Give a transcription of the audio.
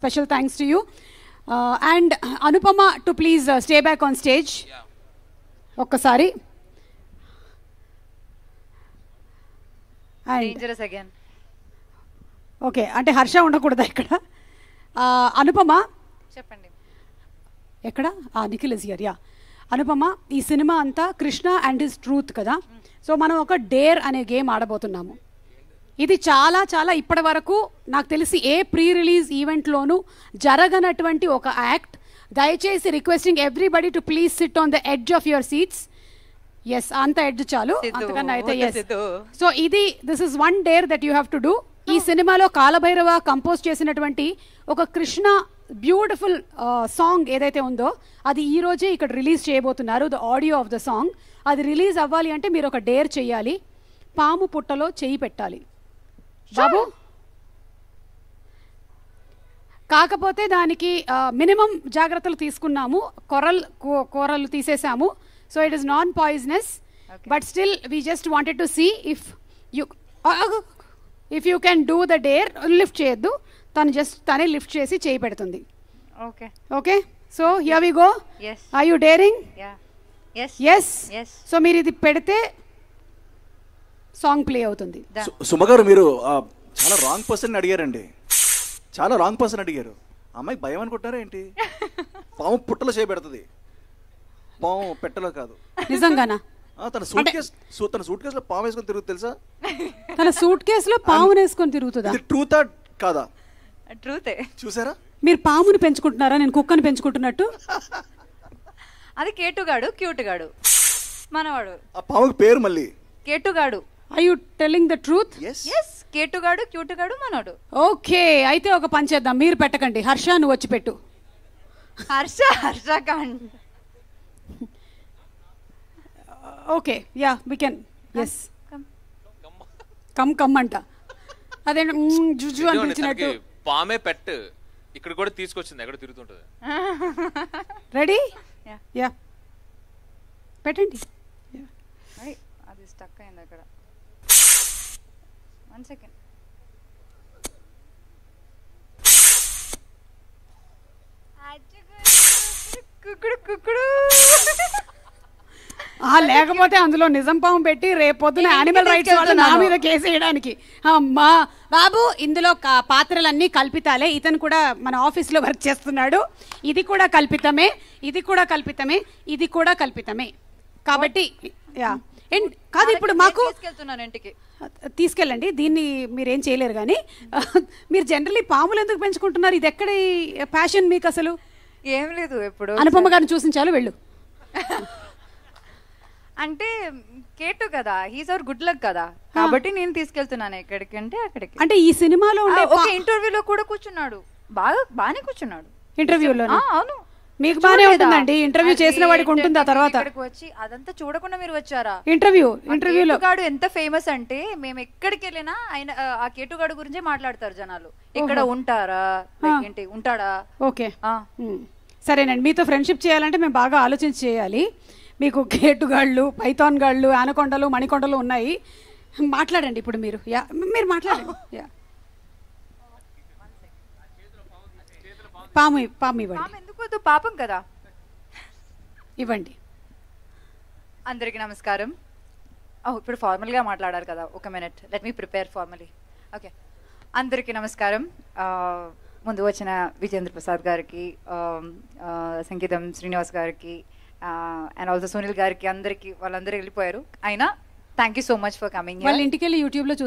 Special thanks to you and Anupama to please stay back on stage ఒక్కసారి and dangerous again okay అంటే హర్ష ఉండకూడదా ఇక్కడ ఆ, అనుపమ చెప్పండి ఎక్కడ ఆ Nikhil is here yeah Anupama ఈ సినిమా అంతా కృష్ణ అండ్ హిస్ ట్రూత్ కదా సో మనం ఒక డేర్ అనే గేమ్ ఆడబోతున్నాము ఇది చాలా చాలా ఇప్పటి వరకు నాకు తెలిసి ఏ ప్రీ రిలీజ్ ఈవెంట్లోనూ జరగనటువంటి ఒక యాక్ట్ దయచేసి requesting everybody to please sit on the edge of your seats yes అంత ఎడ్జ్ చాలు సిద్ధు, అంతకన్నా అయితే వద్దు ఎస్ సిద్ధు. సో ఇది this is one dare that you have to do ఈ సినిమాలో కాలభైరవ కంపోజ్ చేసినటువంటి ఒక కృష్ణ బ్యూటిఫుల్ సాంగ్ ఏదైతే ఉందో అది ఈ రోజే ఇక్కడ రిలీజ్ చేయబోతున్నారు the audio of the song అది రిలీజ్ అవ్వాలి అంటే మీరు ఒక డేర్ చేయాలి పాము పుట్టలో చెయ్యి పెట్టాలి బాబు కాకపోతే దానికి మినిమం జాగ్రత్తలు తీసుకున్నాము కొరల్ కూ- కూరలు తీసేసాము so it is non poisonous Okay. But still we just wanted to see if you if you can do the dare lift చేయొద్దు తను జస్ట్ తనే లిఫ్ట్ చేసి చేయి పెడుతుంది okay okay so here we go yes I you daring yeah yes yes yes so మీరు ఇది పెడితే సాంగ్ ప్లే అవుతుంది సు- సుమ గారు మీరు ఆ, చాలా రాంగ్ పర్సన్ అడిగారండి చాలా రాంగ్ పర్సన్ అడిగారు అమ్మాయి భయం అనుకుంటారా ఏంటి పాము పుట్టలో చేయబెడుతుంది పాము పెట్టలో కాదు నిజంగానా ఆ, తన సూట్ కేస్ సు- తన సూట్ కేసులో పాము వేసుకొని తిరుగుతుంది తెలుసా తన సూట్ కేసులో పామును వేసుకొని తిరుగుతుందా ఇది ట్రూతా కాదా ట్రూతే చూసారా మీరు పాముని పెంచుకుంటున్నారా నేను కుక్కని పెంచుకుంటున్నట్టు అది కేటుగాడు క్యూట్ గాడు మనవాడు ఆ పాముకి పేరు మళ్ళీ కేటుగాడు I you telling the truth yes yes కేటుగాడు క్యూటుగాడు మనోడు ఓకే అయితే ఒక పని చేద్దాం మీరు పెట్టకండి హర్ష నువ్వు వచ్చి పెట్టు హర్ష హర్ష కాండ్ okay yeah we can yes come come అంట అదే మ్మ్, జుజు ఇదిగోండి, అనిపించినట్టు తనకి పామే పెట్ ఇక్కడ కూడా తీసుకొచ్చింది ఎక్కడ తిరుగుతుంటది రెడీ Yeah. యా పెట్టండి అయ్, అది స్టక్ అయింది అక్కడ వన్ సెకండ్ కుక్కుడు కుక్కుడు ఆ లేకపోతే అందులో నిజం పాము పెట్టి రేపు పొద్దున ఇంటికి యానిమల్ రైట్స్ వాళ్ళు నా తీసుకెళ్తున్నాను. మీద కేసు వేయడానికి అమ్మా బాబు ఇందులో క- పాత్రలన్నీ కల్పితాలే ఇతను కూడా మన ఆఫీస్ లో వర్క్ చేస్తున్నాడు ఇది కూడా కల్పితమే ఇది కూడా కల్పితమే ఇది కూడా కల్పితమే కాబట్టి యా అండ్ కాదు ఇప్పుడు మాకు తీసుకెళ్తున్నాను ఇంటికి తీసుకెళ్ళండి దీన్ని మీరేం చేయలేరు కానీ మీరు జనరల్లీ పాములు ఎందుకు పెంచుకుంటున్నారు ఇది ఎక్కడ ప్యాషన్ మీకు అసలు ఏం లేదు ఎప్పుడు అనుపమ గారిని చూసించాలు వెళ్ళు అంటే కేటు కదా హీస్ అవర్ గుడ్ లక్ కదా కాబట్టి నేను తీసుకెళ్తున్నాను ఎక్కడికి అంటే అక్కడికి అంటే ఈ సినిమాలో ఉండే ఆ, ఒక ఇంటర్వ్యూలో కూడా కూర్చున్నాడు బాగా బాగానే కూర్చున్నాడు ఇంటర్వ్యూలో ఆ, అవును మీకు బానే చూడలేదా? ఉంటుందండి ఇంటర్వ్యూ అది చేసిన వాడికి ఉంటుంది ఆ ఏంటంటే తర్వాత ఇక్కడికి వచ్చి అదంతా చూడకుండా మీరు వచ్చారా ఇంటర్వ్యూ ఆ ఇంటర్వ్యూలో కేటుగాడు ఎంత ఫేమస్ అంటే మేము ఎక్కడికి వెళ్ళినా ఆయన ఆ, ఆ కేటుగాడు గురించే మాట్లాడతారు జనాలు ఇక్కడ ఉంటారా like ఏంటి ఉంటాడా ఓకే ఆ, ఉమ్. సరేనండి మీతో ఫ్రెండ్షిప్ చేయాలంటే మేము బాగా ఆలోచించి చేయాలి మీకు కేటుగాళ్ళు పైథాన్ గాళ్ళు ఆనకొండలు మణికొండలు ఉన్నాయి మాట్లాడండి ఇప్పుడు మీరు యా మీరు మాట్లాడండి యా పాము పాము ఇవ్వండి పాపం ఎందుకు వద్దు? పాపం కదా ఇవ్వండి అందరికీ నమస్కారం ఓ ఇప్పుడు ఫార్మల్గా మాట్లాడారు కదా ఒక minute let me prepare formally okay అందరికీ నమస్కారం ఆ, ముందు వచ్చిన విజేంద్ర ప్రసాద్ గారికి ఆ, ఆ, సంగీతం శ్రీనివాస్ గారికి అండ్ ఆల్సో సునీల్ గారికి అందరికి వాళ్ళందరూ వెళ్ళిపోయారు అయినా thank you so much for coming వాళ్ళ ఇంటికి వెళ్ళి యూట్యూబ్లో